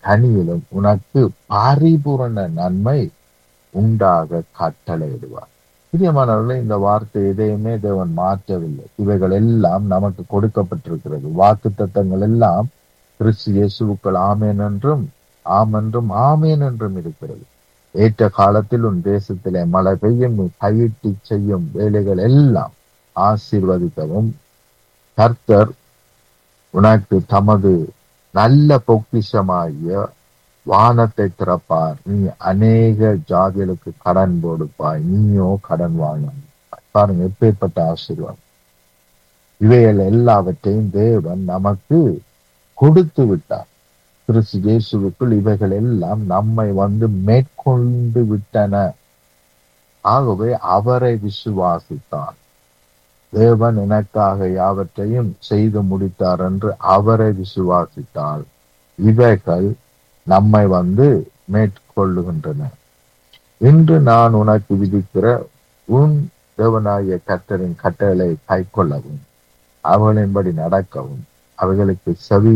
கனியிலும் உனக்கு பரிபூரண நன்மை உண்டாக கட்டளையிடுவார் பிரியமானவர்களே இந்த வார்த்தை எதையுமே தேவன் மாற்றவில்லை இவைகள் எல்லாம் நமக்கு கொடுக்கப்பட்டிருக்கிறது வாக்கு தத்தங்கள் எல்லாம் கிறிஸ்து இயேசுவுக்கள் ஆமேன் என்றும் ஆம் என்றும் ஆமேன் என்றும் இருக்கிறது ஏற்ற காலத்தில் உன் தேசத்திலே மழை பெய்யும் நீ கையிட்டு செய்யும் வேலைகள் எல்லாம் ஆசீர்வதிக்கவும் கர்த்தர் உனக்கு தமது நல்ல பொக்கிஷமாகிய வானத்தை திறப்பார் நீ அநேக ஜாதிகளுக்கு கடன் கொடுப்பாய் நீயோ கடன் வாங்க பாருங்க எப்பேற்பட்ட ஆசீர்வாதம் இவைகள் எல்லாவற்றையும் தேவன் நமக்கு கொடுத்து விட்டார் கிறிஸ்து இயேசுவுக்குள் இவைகள் எல்லாம் நம்மை வந்து மேற்கொண்டு விட்டன ஆகவே அவரை விசுவாசித்தான் தேவன் எனக்காக யாவற்றையும் செய்து முடித்தார் என்று அவரை விசுவாசித்தால் இவைகள் நம்மை வந்து மேற்கொள்ளுகின்றன இன்று நான் உனக்கு விதிக்கிற உன் தேவனாகிய கர்த்தரின் கட்டளை கை கொள்ளவும் அவர்களின்படி நடக்கவும் அவைகளுக்கு செவி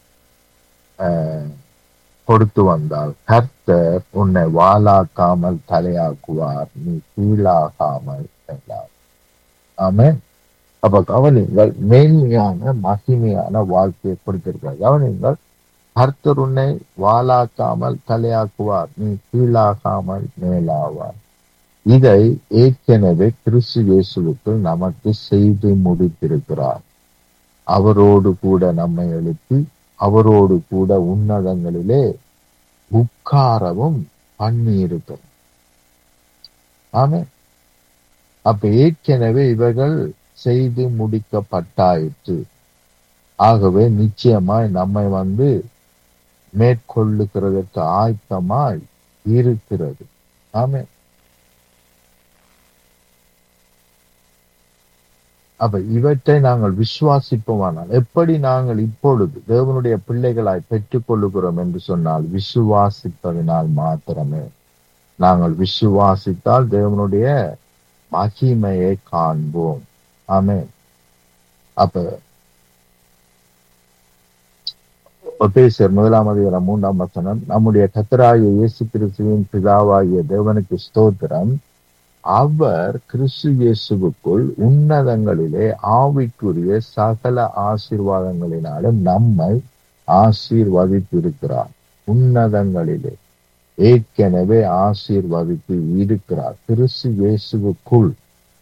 கொடுத்து வந்தால் கர்த்தர் உன்னை வாளாக்காமல் தலையாக்குவார் நீ கீழாகாமல் செல்லார் ஆமே அப்ப கவனிங்கள் மேன்மையான மகிமையான வாழ்க்கையை கொடுத்திருக்கிறார் கவனிங்கள் கர்த்தர் உன்னை வாளாக்காமல் தலையாக்குவார் நீ கீழாகாமல் மேலாவார் இதை ஏற்கனவே கிறிஸ்து இயேசுவுக்குள் நமக்கு செய்து முடித்திருக்கிறார் அவரோடு கூட நம்மை எழுப்பி அவரோடு கூட உன்னதங்களிலே உட்காரவும் பண்ணி இருக்கிறோம் ஆமே அப்ப ஏற்கனவே இவைகள் செய்து முடிக்கப்பட்டாயிற்று ஆகவே நிச்சயமாய் நம்மை வந்து மேற்கொள்ளுகிறதற்கு ஆயத்தமாய் இருக்கிறது ஆமே அப்ப இவற்றை நாங்கள் விசுவாசிப்போமானால் எப்படி நாங்கள் இப்பொழுது தேவனுடைய பிள்ளைகளாய் பெற்றுக் கொள்ளுகிறோம் என்று சொன்னால் விசுவாசிப்பதனால் மாத்திரமே நாங்கள் விசுவாசித்தால் தேவனுடைய மகிமையை காண்போம் ஆமே அப்ப பேசர் முதலாம் அதிகாரம் மூன்றாம் வசனம் நம்முடைய கத்தராகிய இயேசு கிறிஸ்துவின் பிதாவாகிய தேவனுக்கு ஸ்தோத்திரம் அவர் கிறிஸ்து இயேசுவுக்குள் உன்னதங்களிலே ஆவிக்குரிய சகல ஆசீர்வாதங்களினாலும் நம்மை ஆசீர்வதித்திருக்கிறார் உன்னதங்களிலே ஏற்கனவே ஆசீர்வதித்து இருக்கிறார் கிறிஸ்து இயேசுவுக்குள்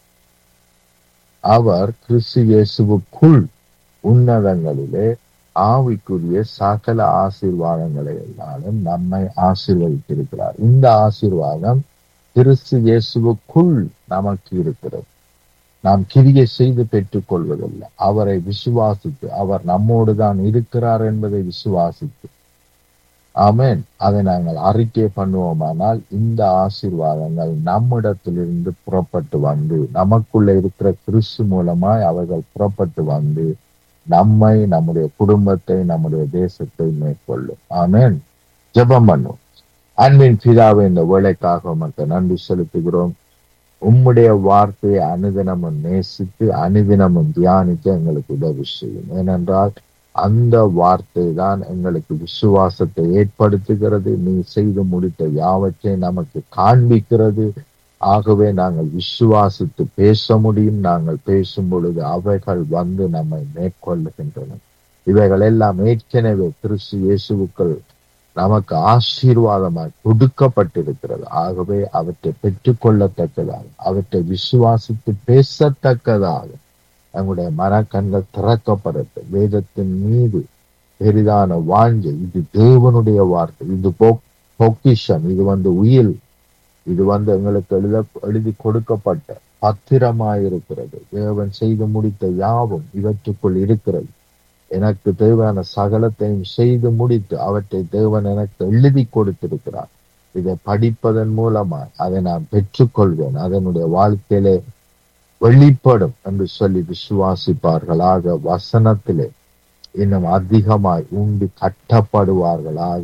அவர் கிறிஸ்து இயேசுவுக்குள் உன்னதங்களிலே ஆவிக்குரிய சகல ஆசீர்வாதங்களை எல்லாரும் நம்மை ஆசீர்வதித்திருக்கிறார் இந்த ஆசீர்வாதம் கிறிஸ்து இயேசுவுக்குள் நமக்கு இருக்கிறது நாம் கிரியை செய்து பெற்றுக் கொள்வதில்லை அவரை விசுவாசித்து அவர் நம்மோடு தான் இருக்கிறார் என்பதை விசுவாசித்து ஆமேன் அதை நாங்கள் அறிக்கை பண்ணுவோமானால் இந்த ஆசீர்வாதங்கள் நம்மிடத்திலிருந்து புறப்பட்டு வந்து நமக்குள்ள இருக்கிற கிறிஸ்து மூலமாய் அவர்கள் புறப்பட்டு வந்து நம்மை நம்முடைய குடும்பத்தை நம்முடைய தேசத்தை மேற்கொள்ளும் ஆமேன் ஜெபம் பண்ணுவோம் அன்பின் பிதாவை இந்த வேலைக்காக உமக்கு நன்றி செலுத்துகிறோம் உம்முடைய வார்த்தையை அனுதினமும் நேசித்து அனுதினமும் தியானிக்க எங்களுக்கு உதவி செய்யும் ஏனென்றால் அந்த வார்த்தை தான் எங்களுக்கு விசுவாசத்தை ஏற்படுத்துகிறது நீ செய்து முடித்த யாவற்றை நமக்கு காண்பிக்கிறது ஆகவே நாங்கள் விசுவாசித்து பேச முடியும் நாங்கள் பேசும் பொழுது அவைகள் வந்து நம்மை மேற்கொள்ளுகின்றன இவைகள் எல்லாம் ஏற்கனவே கிறிஸ்து இயேசுக்கள் நமக்கு ஆசீர்வாதமாய் கொடுக்கப்பட்டிருக்கிறது ஆகவே அவற்றை பெற்றுக்கொள்ளத்தக்கதாக அவற்றை விசுவாசித்து பேசத்தக்கதாக நம்முடைய மனக்கண்கள் திறக்கப்படட்டும் வேதத்தின் மீது பெரிதான வாஞ்சை இது தேவனுடைய வார்த்தை இது பொக்கிஷம் இது வந்து உயில் இது வந்து எங்களுக்கு எழுத எழுதி கொடுக்கப்பட்ட பத்திரமாயிருக்கிறது தேவன் செய்து முடித்த யாவும் இவற்றுக்குள் இருக்கிறது எனக்கு தேவையான சகலத்தையும் செய்து முடித்து அவற்றை தேவன் எனக்கு எழுதி கொடுத்திருக்கிறார் இதை படிப்பதன் மூலமா அதை நான் பெற்றுக்கொள்வேன் அதனுடைய வாழ்க்கையிலே வெளிப்படும் என்று சொல்லி விசுவாசிப்பார்களாக வசனத்திலே இன்னும் அதிகமாய் உண்டு கட்டப்படுவார்களாக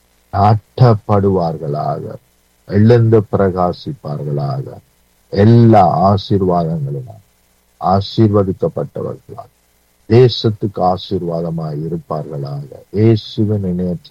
நாட்டப்படுவார்களாக எழுந்து பிரகாசிப்பார்களாக எல்லா ஆசீர்வாதங்களிலும் ஆசீர்வதிக்கப்பட்டவர்களாக தேசத்துக்கு ஆசீர்வாதமாய் இருப்பார்களாக இயேசுவின் இணையற்ற